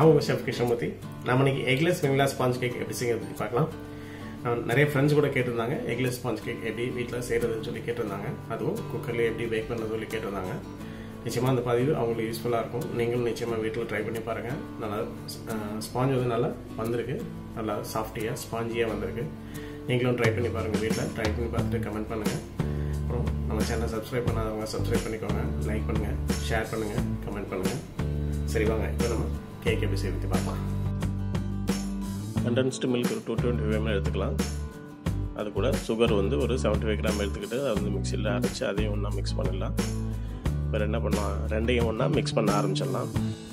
நான் உங்கள் ஷெஃப் கிருஷ்ணமூர்த்தி நம்ம இன்னைக்கு எக்லெஸ் வெனிலா ஸ்பாஞ்ச் கேக் எப்படி செய்யறது பற்றி பார்க்கலாம் நான் நிறைய ஃப்ரெண்ட்ஸ் கூட கேட்டிருந்தாங்க எக்லெஸ் ஸ்பாஞ்ச் கேக் எப்படி வீட்டில் செய்கிறதுன்னு சொல்லி கேட்டிருந்தாங்க அதுவும் குக்கர்லேயே எப்படி பேக் பண்ணுறது சொல்லி கேட்டிருந்தாங்க நிச்சயமாக அந்த பதிவு அவங்களுக்கு யூஸ்ஃபுல்லாக இருக்கும் நீங்களும் நிச்சயமாக வீட்டில் ட்ரை பண்ணி பாருங்கள் நல்லா ஸ்பாஞ்ச் வந்து நல்லா வந்திருக்கு நல்லா சாஃப்டியாக ஸ்பாஞ்சியாக வந்திருக்கு நீங்களும் ட்ரை பண்ணி பாருங்கள் வீட்டில் ட்ரை பண்ணி பார்த்துட்டு கமெண்ட் பண்ணுங்கள் அப்புறம் நம்ம சேனலை சப்ஸ்கிரைப் பண்ணாதவங்க சப்ஸ்கிரைப் பண்ணிக்கோங்க லைக் பண்ணுங்கள் ஷேர் பண்ணுங்கள் கமெண்ட் பண்ணுங்கள் சரி வாங்க இப்போ நம்ம கேக் எப்படி செய்து பார்க்கலாம் கண்டென்ஸ்டு மில்க் ஒரு டூ டுவெண்ட்டி ஃபைவ் எடுத்துக்கலாம் அது கூட சுகர் வந்து ஒரு செவன்ட்டி ஃபைவ் கிராம் எடுத்துக்கிட்டு அது வந்து மிக்சியில் அரைச்சி அதையும் ஒன்றா மிக்ஸ் பண்ணிடலாம் வேறு என்ன பண்ணலாம் ரெண்டையும் ஒன்றா மிக்ஸ் பண்ண ஆரம்பிச்சிடலாம்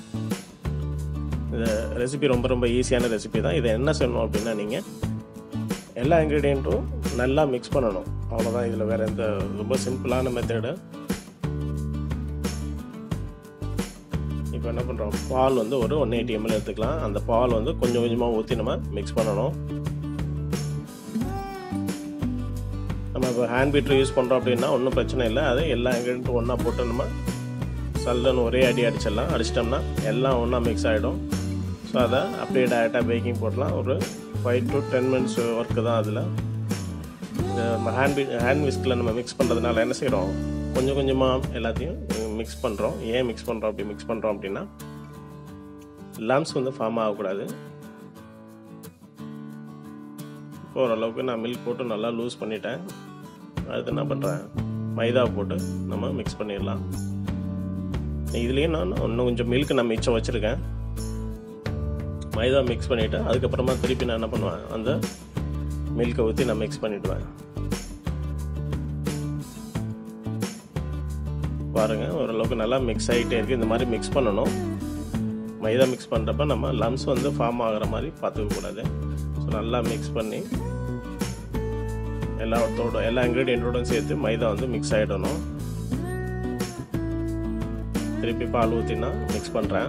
இந்த ரெசிபி ரொம்ப ரொம்ப ஈஸியான ரெசிபி தான் இதை என்ன செய்யணும் அப்படின்னா நீங்கள் எல்லா இன்க்ரீடியண்ட்டும் நல்லா மிக்ஸ் பண்ணணும் அவ்வளோதான் இதில் வேறு எந்த ரொம்ப சிம்பிளான மெத்தடு இப்போ என்ன பண்ணுறோம் பால் வந்து ஒரு ஒன் எயிட்டி எம்எல் எடுத்துக்கலாம் அந்த பால் வந்து கொஞ்சம் கொஞ்சமாக ஊற்றி நம்ம மிக்ஸ் பண்ணணும் நம்ம இப்போ ஹேண்ட் பீட்டர் யூஸ் பண்ணுறோம் அப்படின்னா ஒன்றும் பிரச்சனை இல்லை அது எல்லா இன்க்ரீடியண்ட்டும் ஒன்றா போட்டு நம்ம சல்லுன்னு ஒரே அடி அடிச்சிடலாம் அடிச்சிட்டோம்னா எல்லாம் ஒன்றா மிக்ஸ் ஆகிடும் ஸோ அதை அப்படியே டேரெக்டாக பேக்கிங் போடலாம் ஒரு five to ten minutes work தான் அதில் நம்ம ஹேண்ட் பீ ஹேண்ட் விஸ்கில் நம்ம மிக்ஸ் பண்ணுறதுனால என்ன செய்கிறோம் கொஞ்சம் கொஞ்சமாக எல்லாத்தையும் மிக்ஸ் பண்ணுறோம் ஏன் மிக்ஸ் பண்ணுறோம் அப்படி மிக்ஸ் பண்ணுறோம் அப்படின்னா லம்ஸ் வந்து ஃபார்ம் ஆகக்கூடாது இப்போ ஓரளவுக்கு நான் மில்க் போட்டு நல்லா லூஸ் பண்ணிட்டேன் அடுத்து என்ன பண்ணுறேன் மைதா போட்டு நம்ம மிக்ஸ் பண்ணிடலாம் இதுலேயும் நான் இன்னும் கொஞ்சம் மில்க் நான் மிச்சம் வச்சுருக்கேன் மைதா மிக்ஸ் பண்ணிவிட்டு அதுக்கப்புறமா திருப்பி நான் என்ன பண்ணுவேன் அந்த மில்கை ஊற்றி நான் மிக்ஸ் பண்ணிவிடுவேன் பாருங்கள் ஓரளவுக்கு நல்லா மிக்ஸ் ஆகிட்டே இருக்குது இந்த மாதிரி மிக்ஸ் பண்ணணும் மைதா மிக்ஸ் பண்ணுறப்ப நம்ம லம்ஸ் வந்து ஃபார்ம் ஆகிற மாதிரி பார்த்துக்க கூடாது ஸோ நல்லா மிக்ஸ் பண்ணி எல்லாத்தோட எல்லா இன்க்ரீடியண்ட்டோடும் சேர்த்து மைதா வந்து மிக்ஸ் ஆகிடணும் திருப்பி பால் ஊற்றினா மிக்ஸ் பண்ணுறேன்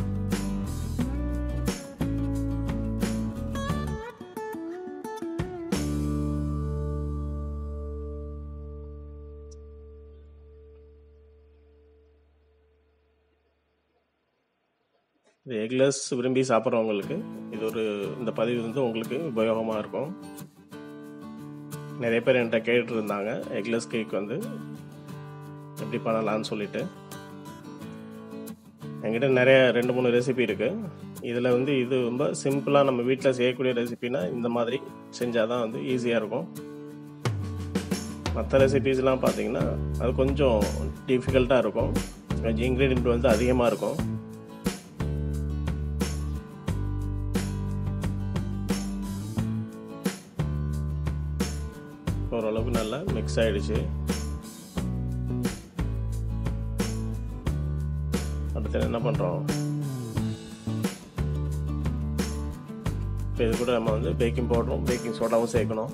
இது எக்லெஸ் விரும்பி சாப்பிட்றவங்களுக்கு இது ஒரு இந்த பதிவு வந்து உங்களுக்கு உபயோகமாக இருக்கும் நிறைய பேர் என்கிட்ட கேட்டு இருந்தாங்க எக்லெஸ் கேக் வந்து எப்படி பண்ணலான்னு சொல்லிட்டு என்கிட்ட நிறைய ரெண்டு மூணு ரெசிபி இருக்குது இதில் வந்து இது ரொம்ப சிம்பிளாக நம்ம வீட்டில் செய்யக்கூடிய ரெசிபினா இந்த மாதிரி செஞ்சால் தான் வந்து ஈஸியாக இருக்கும் மற்ற ரெசிபீஸ்லாம் பார்த்தீங்கன்னா அது கொஞ்சம் டிஃபிகல்ட்டாக இருக்கும் கொஞ்சம் இன்க்ரீடியன்ட் வந்து அதிகமாக இருக்கும் ஓரளவுக்கு நல்லா மிக்ஸ் ஆகிடுச்சு அடுத்து என்ன பண்ணுறோம் இப்போ இது கூட நம்ம வந்து பேக்கிங் பவுடரும் பேக்கிங் சோடாவும் சேர்க்கணும்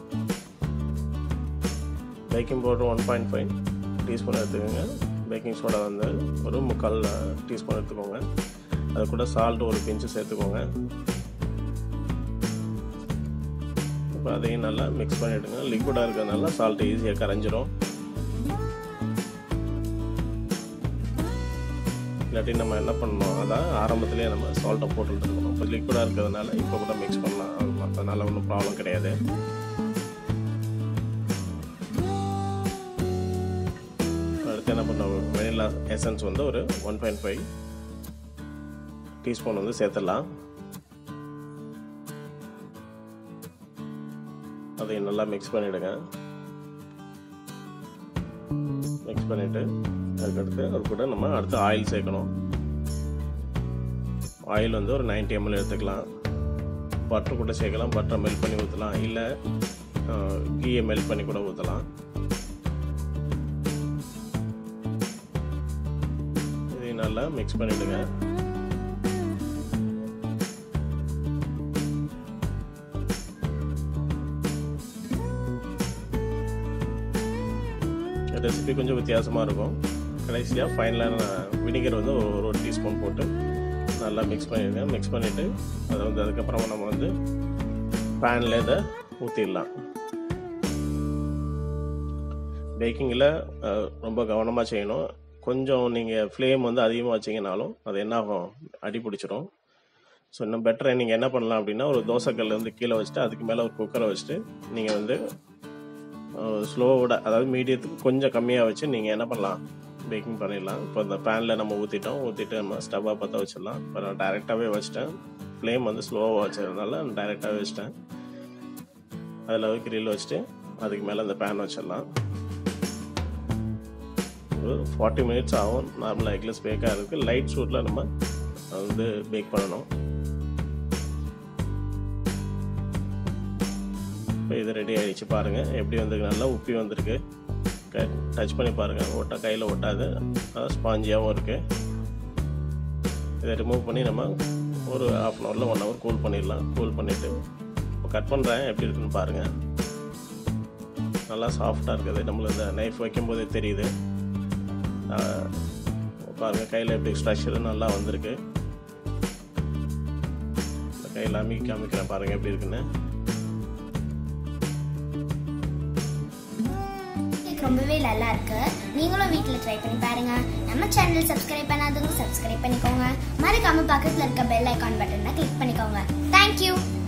baking powder one point five teaspoon எடுத்துக்கோங்க பேக்கிங் சோடா வந்து ஒரு முக்கால் டீஸ்பூன் எடுத்துக்கோங்க அது கூட சால்ட் ஒரு பிஞ்சு சேர்த்துக்கோங்க இப்போ அதையும் நல்லா மிக்ஸ் பண்ணிவிடுங்க லிக்விடாக இருக்கிறதுனால சால்ட் ஈஸியாக கரைஞ்சிரும் இல்லாட்டி நம்ம என்ன பண்ணணும் அதான் ஆரம்பத்துலேயே நம்ம சால்ட்டை போட்டுட்டு இருக்கணும் இப்போ லிக்விடாக இருக்கிறதுனால இப்போ கூட மிக்ஸ் பண்ணலாம் அதனால் ஒன்றும் ப்ராப்ளம் கிடையாது அடுத்து என்ன பண்ணோம் வெனிலா எசன்ஸ் வந்து ஒரு ஒன் பாயிண்ட் ஃபைவ் டீஸ்பூன் வந்து சேர்த்துடலாம் அதையும் நல்லா மிக்ஸ் பண்ணிவிடுங்க மிக்ஸ் பண்ணிவிட்டு அதுக்கடுத்து அது கூட நம்ம அடுத்து ஆயில் சேர்க்கணும் ஆயில் வந்து ஒரு நைன்டி எம்எல் எடுத்துக்கலாம் பட்டர் கூட சேர்க்கலாம் பட்டரை மெல்ட் பண்ணி ஊற்றலாம் இல்லை கீயை மெல்ட் பண்ணி கூட ஊற்றலாம் இதையும் நல்லா மிக்ஸ் பண்ணிவிடுங்க ரெசிபி கொஞ்சம் வித்தியாசமாக இருக்கும் கடைசியாக ஃபைனலாக வினிகர் வந்து ஒரு ஒரு டீஸ்பூன் போட்டு நல்லா மிக்ஸ் பண்ணிடுங்க மிக்ஸ் பண்ணிவிட்டு அதை வந்து அதுக்கப்புறமா நம்ம வந்து பேனில் இதை ஊற்றிடலாம் பேக்கிங்கில் ரொம்ப கவனமாக செய்யணும் கொஞ்சம் நீங்கள் ஃப்ளேம் வந்து அதிகமாக வச்சிங்கனாலும் அது என்ன ஆகும் அடி பிடிச்சிரும் ஸோ இன்னும் பெட்டர் நீங்கள் என்ன பண்ணலாம் அப்படின்னா ஒரு தோசைக்கல் வந்து கீழே வச்சுட்டு அதுக்கு மேலே ஒரு குக்கரை வச்சுட்டு நீங்கள் வந்து ஸ்லோவோட அதாவது மீடியத்துக்கு கொஞ்சம் கம்மியாக வச்சு நீங்கள் என்ன பண்ணலாம் பேக்கிங் பண்ணிடலாம் இப்போ இந்த பேனில் நம்ம ஊற்றிட்டோம் ஊற்றிட்டு நம்ம ஸ்டவ்வாக பற்ற வச்சிடலாம் இப்போ நான் டைரெக்டாகவே வச்சிட்டேன் ஃப்ளேம் வந்து ஸ்லோவாக வச்சதுனால நான் டைரெக்டாகவே வச்சிட்டேன் அதில் கிரில் வச்சுட்டு அதுக்கு மேலே அந்த பேன் வச்சிடலாம் ஒரு ஃபார்ட்டி மினிட்ஸ் ஆகும் நார்மலாக எக்லெஸ் பேக்காக இருக்குது லைட் சூட்டில் நம்ம அதை வந்து பேக் பண்ணணும் இப்போ இது ரெடி ஆகிடுச்சு பாருங்கள் எப்படி வந்திருக்கு நல்லா உப்பி வந்திருக்கு டச் பண்ணி பாருங்கள் ஒட்டா கையில் ஒட்டாது ஸ்பாஞ்சியாகவும் இருக்குது இதை ரிமூவ் பண்ணி நம்ம ஒரு ஹாஃப் அன் ஹவரில் ஒன் ஹவர் கூல் பண்ணிடலாம் கூல் பண்ணிவிட்டு இப்போ கட் பண்ணுறேன் எப்படி இருக்குன்னு பாருங்கள் நல்லா சாஃப்டாக இருக்குது நம்மளுக்கு இந்த நைஃப் வைக்கும்போதே தெரியுது பாருங்கள் கையில் எப்படி ஸ்ட்ரக்சர் நல்லா வந்திருக்கு கையில் அமுக்கி காமிக்கிறேன் பாருங்கள் எப்படி இருக்குன்னு ரொம்பவே நல்லா இருக்கு நீங்களும் வீட்டில் ட்ரை பண்ணி பாருங்க நம்ம சேனல் சப்ஸ்கிரைப் பண்ணாதவங்க சப்ஸ்கிரைப் பண்ணிக்கோங்க மறக்காம பக்கத்தில் இருக்க பெல் ஐக்கான் பட்டனை கிளிக் பண்ணிக்கோங்க தேங்க்யூ